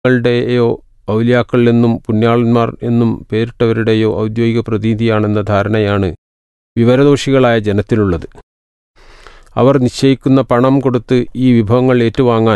ങ്ങളുടെയോ ഔലിയാക്കൾ എന്നും പുണ്യാളന്മാർ എന്നും പേരിട്ടവരുടെയോ ഔദ്യോഗിക പ്രതീതിയാണെന്ന ധാരണയാണ് വിവരദോഷികളായ ജനത്തിലുള്ളത് അവർ നിശ്ചയിക്കുന്ന പണം കൊടുത്ത് ഈ വിഭവങ്ങൾ ഏറ്റുവാങ്ങാൻ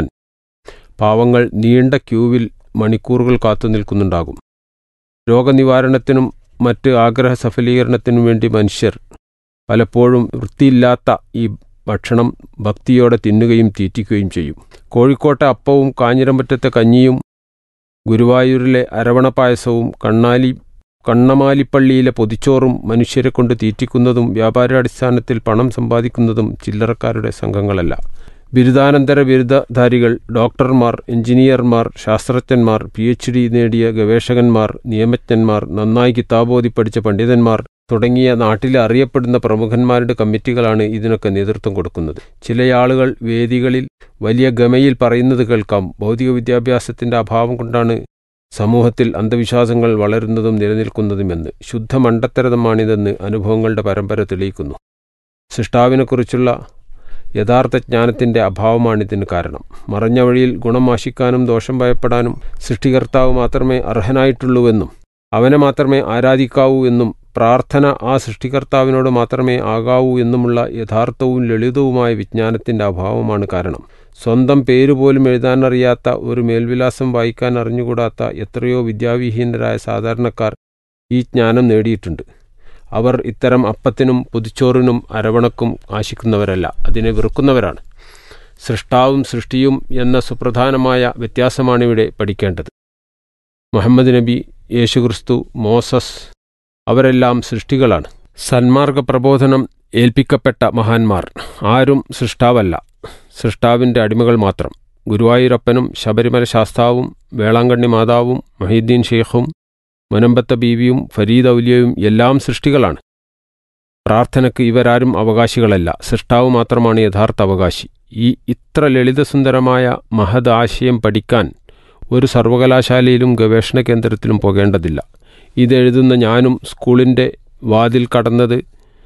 പാവങ്ങൾ നീണ്ട ക്യൂവിൽ മണിക്കൂറുകൾ കാത്തു നിൽക്കുന്നുണ്ടാകും രോഗനിവാരണത്തിനും മറ്റ് ആഗ്രഹ സഫലീകരണത്തിനും വേണ്ടി മനുഷ്യർ പലപ്പോഴും വൃത്തിയില്ലാത്ത ഈ ഭക്ഷണം ഭക്തിയോടെ തിന്നുകയും തീറ്റിക്കുകയും ചെയ്യും കോഴിക്കോട്ടെ അപ്പവും കാഞ്ഞിരമ്പറ്റത്തെ കഞ്ഞിയും ഗുരുവായൂരിലെ അരവണ പായസവും കണ്ണാലി കണ്ണമാലിപ്പള്ളിയിലെ പൊതിച്ചോറും മനുഷ്യരെ കൊണ്ട് തീറ്റിക്കുന്നതും വ്യാപാരാടിസ്ഥാനത്തിൽ പണം സമ്പാദിക്കുന്നതും ചില്ലറക്കാരുടെ സംഘങ്ങളല്ല ബിരുദാനന്തര ബിരുദധാരികൾ ഡോക്ടർമാർ എഞ്ചിനീയർമാർ ശാസ്ത്രജ്ഞന്മാർ പി എച്ച് ഡി നേടിയ ഗവേഷകന്മാർ നിയമജ്ഞന്മാർ നന്നായി കിതാബോധി പഠിച്ച പണ്ഡിതന്മാർ തുടങ്ങിയ നാട്ടിലെ അറിയപ്പെടുന്ന പ്രമുഖന്മാരുടെ കമ്മിറ്റികളാണ് ഇതിനൊക്കെ നേതൃത്വം കൊടുക്കുന്നത് ചില ആളുകൾ വേദികളിൽ വലിയ ഗമയിൽ പറയുന്നത് കേൾക്കാം ഭൗതിക വിദ്യാഭ്യാസത്തിന്റെ അഭാവം കൊണ്ടാണ് സമൂഹത്തിൽ അന്ധവിശ്വാസങ്ങൾ വളരുന്നതും നിലനിൽക്കുന്നതുമെന്ന് ശുദ്ധ മണ്ടത്തരമാണിതെന്ന് അനുഭവങ്ങളുടെ പരമ്പര തെളിയിക്കുന്നു സൃഷ്ടാവിനെക്കുറിച്ചുള്ള യഥാർത്ഥ ജ്ഞാനത്തിന്റെ അഭാവമാണിതിന് കാരണം മറഞ്ഞ വഴിയിൽ ഗുണം ആശിക്കാനും ദോഷം ഭയപ്പെടാനും സൃഷ്ടികർത്താവ് മാത്രമേ അർഹനായിട്ടുള്ളൂവെന്നും അവനെ മാത്രമേ ആരാധിക്കാവൂ എന്നും പ്രാർത്ഥന ആ സൃഷ്ടികർത്താവിനോട് മാത്രമേ ആകാവൂ എന്നുമുള്ള യഥാർത്ഥവും ലളിതവുമായ വിജ്ഞാനത്തിന്റെ അഭാവമാണ് കാരണം സ്വന്തം പേരുപോലും എഴുതാനറിയാത്ത ഒരു മേൽവിലാസം വായിക്കാൻ അറിഞ്ഞുകൂടാത്ത എത്രയോ വിദ്യാവിഹീനരായ സാധാരണക്കാർ ഈ ജ്ഞാനം നേടിയിട്ടുണ്ട് അവർ ഇത്തരം അപ്പത്തിനും പൊതിച്ചോറിനും അരവണക്കും ആശിക്കുന്നവരല്ല അതിനെ വെറുക്കുന്നവരാണ് സൃഷ്ടാവും സൃഷ്ടിയും എന്ന സുപ്രധാനമായ വ്യത്യാസമാണിവിടെ പഠിക്കേണ്ടത് മുഹമ്മദ് നബി യേശുക്രിസ്തു മോസസ് അവരെല്ലാം സൃഷ്ടികളാണ് സന്മാർഗ പ്രബോധനം ഏൽപ്പിക്കപ്പെട്ട മഹാന്മാർ ആരും സൃഷ്ടാവല്ല സൃഷ്ടാവിൻ്റെ അടിമകൾ മാത്രം ഗുരുവായൂരപ്പനും ശബരിമല ശാസ്താവും വേളാങ്കണ്ണി മാതാവും മൊഹീദ്ദീൻ ഷെയ്ഖും മുനമ്പത്ത ബീവിയും ഫരീദ് ഔലിയയും എല്ലാം സൃഷ്ടികളാണ് പ്രാർത്ഥനയ്ക്ക് ഇവരാരും അവകാശികളല്ല സൃഷ്ടാവ് മാത്രമാണ് യഥാർത്ഥ അവകാശി ഈ ഇത്ര ലളിതസുന്ദരമായ മഹദ് ആശയം പഠിക്കാൻ ഒരു സർവകലാശാലയിലും ഗവേഷണ കേന്ദ്രത്തിലും പോകേണ്ടതില്ല ഇതെഴുതുന്ന ഞാനും സ്കൂളിൻ്റെ വാതിൽ കടന്നത്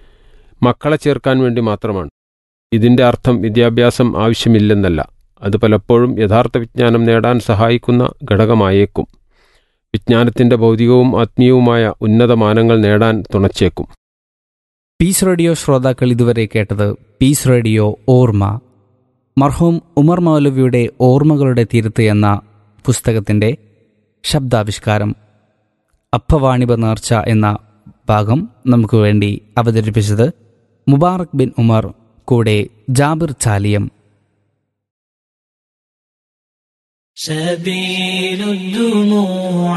മക്കളെ ചേർക്കാൻ വേണ്ടി മാത്രമാണ് ഇതിൻ്റെ അർത്ഥം വിദ്യാഭ്യാസം ആവശ്യമില്ലെന്നല്ല അത് പലപ്പോഴും യഥാർത്ഥ വിജ്ഞാനം നേടാൻ സഹായിക്കുന്ന ഘടകമായേക്കും വിജ്ഞാനത്തിൻ്റെ ഭൗതികവും ആത്മീയവുമായ ഉന്നത മാനങ്ങൾ നേടാൻ തുണച്ചേക്കും പീസ് റേഡിയോ ശ്രോതാക്കൾ ഇതുവരെ കേട്ടത് പീസ് റേഡിയോ ഓർമ്മ മർഹൂം ഉമർ മൗലവിയുടെ ഓർമ്മകളുടെ തീരത്ത് എന്ന പുസ്തകത്തിൻ്റെ ശബ്ദാവിഷ്കാരം അപ്പവാണിഭ നേർച്ച എന്ന ഭാഗം നമുക്ക് വേണ്ടി അവതരിപ്പിച്ചത് മുബാറക് ബിൻ ഉമർ കൂടെ ജാബിർ ചാലിയം سبيل الدموع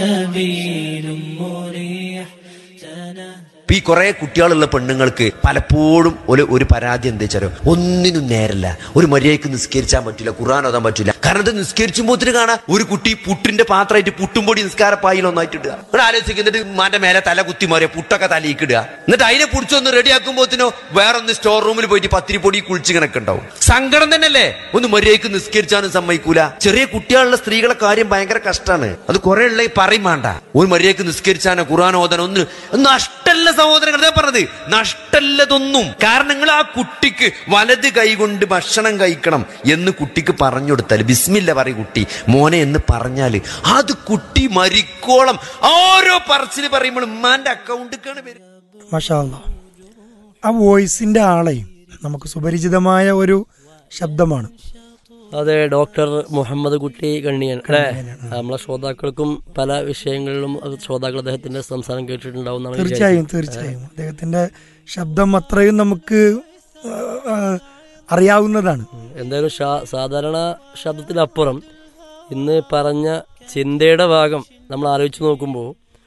سبيل مريح ഇപ്പൊ ഈ കുറെ കുട്ടികളുള്ള പെണ്ണുങ്ങൾക്ക് പലപ്പോഴും ഒരു ഒരു പരാതി എന്താ വെച്ചാലോ ഒന്നിനും നേരല്ല ഒരു മര്യാദക്ക് നിസ്കരിച്ചാൻ പറ്റില്ല ഖുർആൻ ഓതാൻ പറ്റില്ല കാരണം ഇത് നിസ്കരിച്ചുമ്പോത്തിന് കാണാം ഒരു കുട്ടി പുട്ടിന്റെ പാത്രമായിട്ട് പുട്ടും പൊടി നിസ്കാര പായിൽ ഒന്നായിട്ട് ഇടുക ഇവിടെ ആലോചിക്കുക എന്നിട്ട് മാന്റെ മേലെ തല കുത്തി മാറിയ പുട്ടൊക്കെ തലയിക്ക് ഇടുക എന്നിട്ട് അതിനെ പിടിച്ചൊന്ന് റെഡിയാക്കുമ്പോത്തിനോ വേറൊന്ന് സ്റ്റോർ റൂമിൽ പോയിട്ട് പത്തിരി പൊടി കുളിച്ച് കണക്ക് ഉണ്ടാവും സങ്കടം തന്നെയല്ലേ ഒന്ന് മര്യാദക്ക് നിസ്കരിച്ചാനും സമ്മതിക്കൂല ചെറിയ കുട്ടികളുള്ള സ്ത്രീകളെ കാര്യം ഭയങ്കര കഷ്ടമാണ് അത് കുറെ ഉള്ള പറയും വേണ്ട ഒരു മര്യാദക്ക് നിസ്കരിച്ചാനോ ഖുർആൻ ഓതാനോ ഒന്ന് നഷ്ടല്ല സഹോദരങ്ങൾ അതേ പറഞ്ഞത് നഷ്ടല്ലതൊന്നും കാരണം നിങ്ങൾ ആ കുട്ടിക്ക് വലത് കൈ കൊണ്ട് ഭക്ഷണം കഴിക്കണം എന്ന് കുട്ടിക്ക് പറഞ്ഞു കൊടുത്താൽ ബിസ്മില്ല പറയും കുട്ടി മോനെ എന്ന് പറഞ്ഞാല് അത് കുട്ടി മരിക്കോളം ഓരോ പറച്ചിൽ പറയുമ്പോൾ ഉമ്മാന്റെ അക്കൗണ്ടിക്കാണ് വരും മഷാ അല്ലാ. ആ വോയിസിന്റെ ആളെയും നമുക്ക് സുപരിചിതമായ ഒരു ശബ്ദമാണ് അതെ ഡോക്ടർ മുഹമ്മദ് കുട്ടി കണ്ണിയൻ അല്ലേ നമ്മളെ ശ്രോതാക്കൾക്കും പല വിഷയങ്ങളിലും അത് ശ്രോതാക്കൾ അദ്ദേഹത്തിന്റെ സംസാരം കേട്ടിട്ടുണ്ടാവും തീർച്ചയായും തീർച്ചയായും അദ്ദേഹത്തിന്റെ ശബ്ദം അത്രയും നമുക്ക് ആ, ആ, അറിയാവുന്നതാണ് എന്തായാലും ഷാ- സാധാരണ ശബ്ദത്തിലപ്പുറം ഇന്ന് പറഞ്ഞ ചിന്തയുടെ ഭാഗം നമ്മൾ ആലോചിച്ച് നോക്കുമ്പോൾ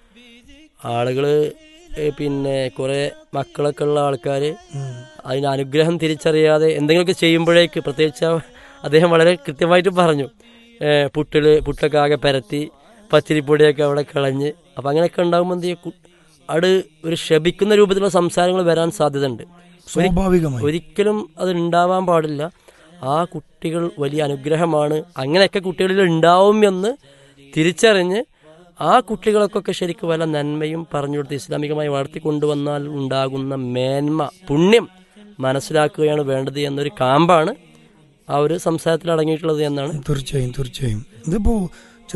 ആളുകള് ഏ, പിന്നെ കുറെ മക്കളൊക്കെ ഉള്ള ആൾക്കാർ അതിന് അനുഗ്രഹം തിരിച്ചറിയാതെ എന്തെങ്കിലുമൊക്കെ ചെയ്യുമ്പോഴേക്ക് പ്രത്യേകിച്ച് ആ അദ്ദേഹം വളരെ കൃത്യമായിട്ട് പറഞ്ഞു ഏ, പുട്ടില് പുട്ടൊക്കെ ആകെ പരത്തി പത്തിരിപ്പൊടിയൊക്കെ അവിടെ കളഞ്ഞ് അപ്പം അങ്ങനെയൊക്കെ ഉണ്ടാകുമ്പോൾ എന്ത് ചെയ്യും കു- അവിടെ ഒരു ശപിക്കുന്ന രൂപത്തിലുള്ള സംസാരങ്ങൾ വരാൻ സാധ്യതയുണ്ട് ഒരി- സ്വാഭാവികമായി ഒരിക്കലും അത് ഉണ്ടാവാൻ പാടില്ല ആ കുട്ടികൾ വലിയ അനുഗ്രഹമാണ് അങ്ങനെയൊക്കെ കുട്ടികളിൽ ഉണ്ടാവും എന്ന് തിരിച്ചറിഞ്ഞ് ആ കുട്ടികൾക്കൊക്കെ ശരിക്കും വല്ല നന്മയും പറഞ്ഞു കൊടുത്ത് ഇസ്ലാമികമായി വളർത്തിക്കൊണ്ടുവന്നാൽ ഉണ്ടാകുന്ന മേന്മ പുണ്യം മനസ്സിലാക്കുകയാണ് വേണ്ടത് എന്നൊരു കാമ്പാണ് ആ ഒരു സംസാരത്തിൽ അടങ്ങിയിട്ടുള്ളത് എന്നാണ് തീർച്ചയായും തീർച്ചയായും ഇതിപ്പോ